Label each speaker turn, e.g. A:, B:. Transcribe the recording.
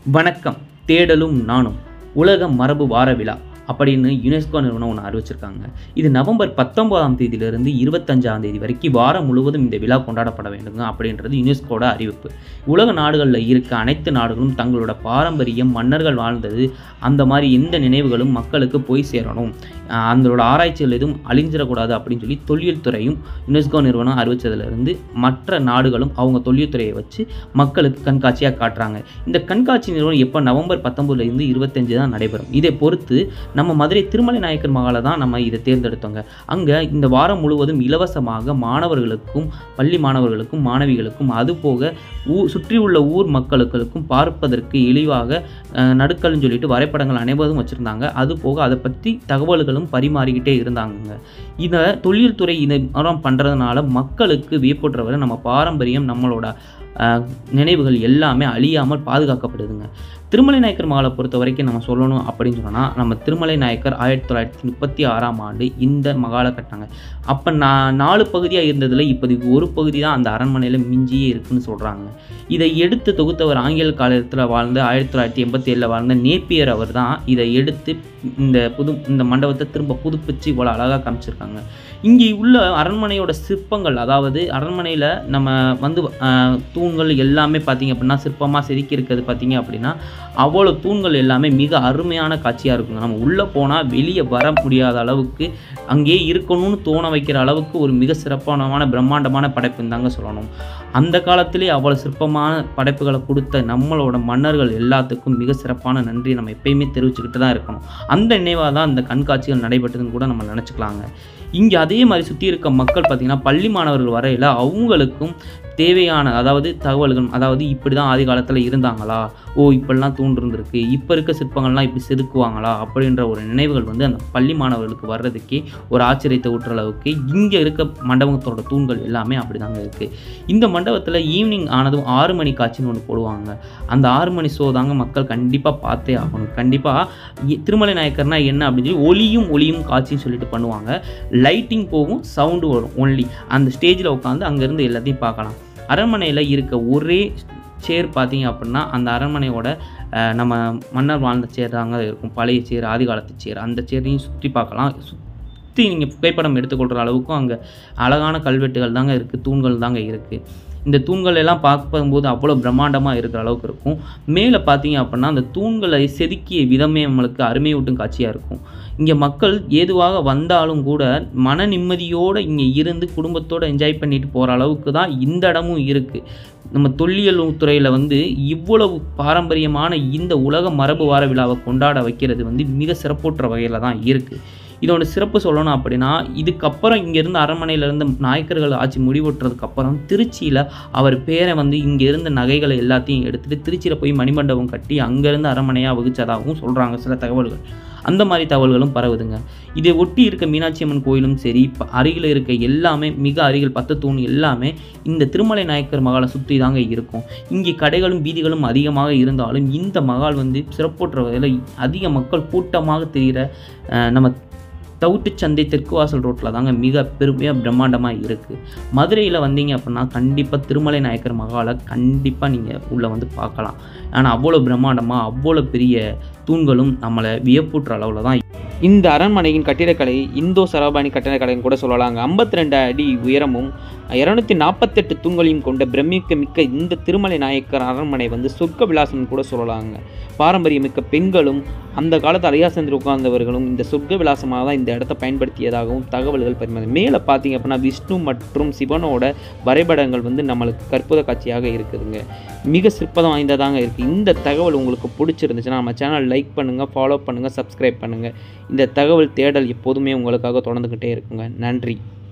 A: வணக்கம் தேடலும் நானும் உலக மரபு வார விழா அப்படின்னு யுனெஸ்கோ நிறுவனம் ஒன்று அறிவிச்சிருக்காங்க இது நவம்பர் பத்தொன்பதாம் தேதியிலிருந்து இருபத்தஞ்சாம் தேதி வரைக்கும் வாரம் முழுவதும் இந்த விழா கொண்டாடப்பட வேண்டுங்க அப்படின்றது யுனெஸ்கோட அறிவிப்பு உலக நாடுகளில் இருக்க அனைத்து நாடுகளும் தங்களோட பாரம்பரியம் மன்னர்கள் வாழ்ந்தது அந்த மாதிரி எந்த நினைவுகளும் மக்களுக்கு போய் சேரணும் ஆஹ் அதோட ஆராய்ச்சிகள் எதுவும் அழிஞ்சிடக்கூடாது அப்படின்னு சொல்லி தொல்லியல் துறையும் யுனெஸ்கோ நிறுவனம் அறிவிச்சதுலேருந்து மற்ற நாடுகளும் அவங்க தொல்லியல் துறையை வச்சு மக்களுக்கு கண்காட்சியாக காட்டுறாங்க இந்த கண்காட்சி நிறுவனம் எப்போ நவம்பர் பத்தொம்பதுலேருந்து இருபத்தஞ்சு தான் நடைபெறும் இதை பொறுத்து நம்ம மதுரை திருமலை நாயக்கர் மகால தான் நம்ம இதை தேர்ந்தெடுத்தோங்க அங்கே இந்த வாரம் முழுவதும் இலவசமாக மாணவர்களுக்கும் பள்ளி மாணவர்களுக்கும் மாணவிகளுக்கும் அதுபோக ஊ சுற்றி உள்ள ஊர் மக்களுக்கும் பார்ப்பதற்கு எளிவாக அஹ், நடுக்கல்னு சொல்லிட்டு வரைபடங்கள் அனைவரும் வச்சுருந்தாங்க அது போக அதை பற்றி தகவல்களும் பரிமாறிக்கிட்டே இருந்தாங்க இதை தொழில் துறை இதை மரம் பண்ணுறதுனால மக்களுக்கு வியப்புற்றவரை நம்ம பாரம்பரியம் நம்மளோட அஹ், நினைவுகள் எல்லாமே அழியாமல் பாதுகாக்கப்படுதுங்க திருமலை நாயக்கர் மகாலை பொறுத்த வரைக்கும் நம்ம சொல்லணும் அப்படின்னு சொன்னால் நம்ம திருமலை நாயக்கர் ஆயிரத்தி தொள்ளாயிரத்தி முப்பத்தி ஆறாம் ஆண்டு இந்த மகாலை கட்டினாங்க அப்போ நான் நாலு பகுதியாக இருந்ததில் இப்போதைக்கு ஒரு பகுதி தான் அந்த அரண்மனையில் மிஞ்சியே இருக்குன்னு சொல்கிறாங்க இதை எடுத்து தொகுத்தவர் ஆங்கில காலத்தில் வாழ்ந்த ஆயிரத்தி தொள்ளாயிரத்தி எண்பத்தி ஏழில் வாழ்ந்த நேப்பியர் அவர் தான் இதை எடுத்து இந்த புது இந்த மண்டபத்தை திரும்ப புதுப்பிச்சு இவ்வளோ அழகாக காமிச்சிருக்காங்க இங்கே உள்ள அரண்மனையோட சிற்பங்கள் அதாவது அரண்மனையில் நம்ம வந்து ஆஹ், தூண்கள் எல்லாமே பார்த்தீங்க அப்படின்னா சிற்பமாக செதுக்கி இருக்கிறது பார்த்தீங்க அப்படின்னா அவ்வளோ தூண்கள் எல்லாமே மிக அருமையான காட்சியாக இருக்குங்க நம்ம உள்ளே போனால் வெளியே வர முடியாத அளவுக்கு அங்கேயே இருக்கணும்னு தோண வைக்கிற அளவுக்கு ஒரு மிக சிறப்பானமான பிரம்மாண்டமான படைப்புன்னு தாங்க சொல்லணும் அந்த காலத்திலே அவ்வளோ சிற்பமான படைப்புகளை கொடுத்த நம்மளோட மன்னர்கள் எல்லாத்துக்கும் மிக சிறப்பான நன்றி நம்ம எப்பயுமே தெரிவிச்சுக்கிட்டு தான் இருக்கணும் அந்த நினைவாக தான் இந்த கண்காட்சிகள் நடைபெற்றதுன்னு கூட நம்ம நினச்சிக்கலாங்க இங்கே அதே மாதிரி சுற்றி இருக்க மக்கள் பார்த்திங்கன்னா பள்ளி மாணவர்கள் வரையில் அவங்களுக்கும் தேவையான அதாவது தகவல்கள் அதாவது இப்படி தான் ஆதி காலத்தில் இருந்தாங்களா ஓ இப்படிலாம் தூண் இருந்திருக்கு இப்போ இருக்க சிற்பங்கள்லாம் இப்படி செதுக்குவாங்களா அப்படின்ற ஒரு நினைவுகள் வந்து அந்த பள்ளி மாணவர்களுக்கு வர்றதுக்கே ஒரு ஆச்சரியத்தை ஊட்டுற அளவுக்கு இங்கே இருக்க மண்டபத்தோட தூண்கள் எல்லாமே அப்படி தாங்க இருக்குது இந்த மண்டபத்தில் ஈவினிங் ஆனதும் ஆறு மணி காட்சின்னு ஒன்று போடுவாங்க அந்த ஆறு மணி ஷோ தாங்க மக்கள் கண்டிப்பாக பார்த்தே ஆகணும் கண்டிப்பாக திருமலை நாயக்கர்னா என்ன அப்படின்னு சொல்லி ஒளியும் ஒளியும் காட்சின்னு சொல்லிட்டு பண்ணுவாங்க லைட்டிங் போகும் சவுண்டு வரும் ஒன்லி அந்த ஸ்டேஜில் உட்காந்து அங்கேருந்து எல்லாத்தையும் பார்க்கலாம் அரண்மனையில் இருக்க ஒரே சேர் பார்த்தீங்க அப்படின்னா அந்த அரண்மனையோட அஹ், நம்ம மன்னர் வாழ்ந்த சேர் தாங்க இருக்கும் பழைய சேர் ஆதி காலத்து சேர் அந்த சேரையும் சுற்றி பார்க்கலாம் சுற்றி நீங்கள் புகைப்படம் எடுத்துக்கொள்கிற அளவுக்கும் அங்கே அழகான கல்வெட்டுகள் தாங்க இருக்குது தூண்கள் தாங்க இருக்குது இந்த தூண்கள் எல்லாம் பார்க்கும்போது அவ்வளோ பிரம்மாண்டமாக இருக்கிற அளவுக்கு இருக்கும் மேலே பார்த்தீங்க அப்படின்னா அந்த தூண்களை செதுக்கிய விதமே நம்மளுக்கு அருமையூட்டும் காட்சியாக இருக்கும் இங்கே மக்கள் ஏதுவாக வந்தாலும் கூட மன நிம்மதியோடு இங்கே இருந்து குடும்பத்தோடு என்ஜாய் பண்ணிட்டு போகிற அளவுக்கு தான் இந்த இடமும் இருக்குது நம்ம தொல்லியல் துறையில் வந்து இவ்வளவு பாரம்பரியமான இந்த உலக மரபு வார விழாவை கொண்டாட வைக்கிறது வந்து மிக சிறப்புற்ற வகையில் தான் இருக்குது இதோட சிறப்பு சொல்லணும் அப்படின்னா இதுக்கப்புறம் இங்கேருந்து அரண்மனையிலேருந்து நாயக்கர்கள் ஆட்சி முடிவுற்றதுக்கப்புறம் திருச்சியில் அவர் பேரை வந்து இங்கே இருந்த நகைகளை எல்லாத்தையும் எடுத்துகிட்டு திருச்சியில் போய் மணிமண்டபம் கட்டி அங்கேருந்து அரண்மனையாக வகிச்சதாகவும் சொல்கிறாங்க சில தகவல்கள் அந்த மாதிரி தகவல்களும் பரவுதுங்க இதை ஒட்டி இருக்க மீனாட்சி அம்மன் கோயிலும் சரி இப்போ அருகில் இருக்க எல்லாமே மிக அருகில் பத்து தூண் எல்லாமே இந்த திருமலை நாயக்கர் மகாலை சுற்றி தாங்க இருக்கும் இங்கே கடைகளும் வீதிகளும் அதிகமாக இருந்தாலும் இந்த மகால் வந்து சிறப்புற்ற வகையில் அதிக மக்கள் கூட்டமாக தெரிகிற அஹ், நம்ம தவுட்டுச்சந்தை தெற்கு வாசல் ரோட்டில் தாங்க மிக பெருமையாக பிரம்மாண்டமாக இருக்குது மதுரையில் வந்தீங்க அப்படின்னா கண்டிப்பாக திருமலை நாயக்கர் மகாலை கண்டிப்பாக நீங்கள் உள்ளே வந்து பார்க்கலாம் ஆனால் அவ்வளோ பிரம்மாண்டமாக அவ்வளோ பெரிய தூண்களும் நம்மளை வியப்புற்ற அளவில் தான் இந்த அரண்மனையின் கட்டிடக்கலை இந்தோ சரபாணி கட்டிடக்கலைன்னு கூட சொல்லலாங்க ஐம்பத்தி ரெண்டு அடி உயரமும் இரநூத்தி நாற்பத்தெட்டு தூண்களையும் கொண்ட பிரமிக்க மிக்க இந்த திருமலை நாயக்கர் அரண்மனை வந்து சொர்க்க விலாசம்னு கூட சொல்லலாங்க பாரம்பரியமிக்க பெண்களும் அந்த காலத்து அலையாசந்திர உட்கார்ந்தவர்களும் இந்த சொர்க்க விலாசமாக தான் இந்த இடத்த பயன்படுத்தியதாகவும் தகவல்கள் பரிமாறு மேலே பார்த்தீங்க அப்படின்னா விஷ்ணு மற்றும் சிவனோட வரைபடங்கள் வந்து நம்மளுக்கு கற்புத காட்சியாக இருக்குதுங்க மிக சிற்பதம் வாய்ந்ததாங்க இருக்குது இந்த தகவல் உங்களுக்கு பிடிச்சிருந்துச்சுன்னா நம்ம சேனல் லைக் பண்ணுங்கள் ஃபாலோ பண்ணுங்கள் சப்ஸ்கிரைப் பண்ணுங்கள் இந்த தகவல் தேடல் எப்போதுமே உங்களுக்காக தொடர்ந்துக்கிட்டே இருக்குங்க நன்றி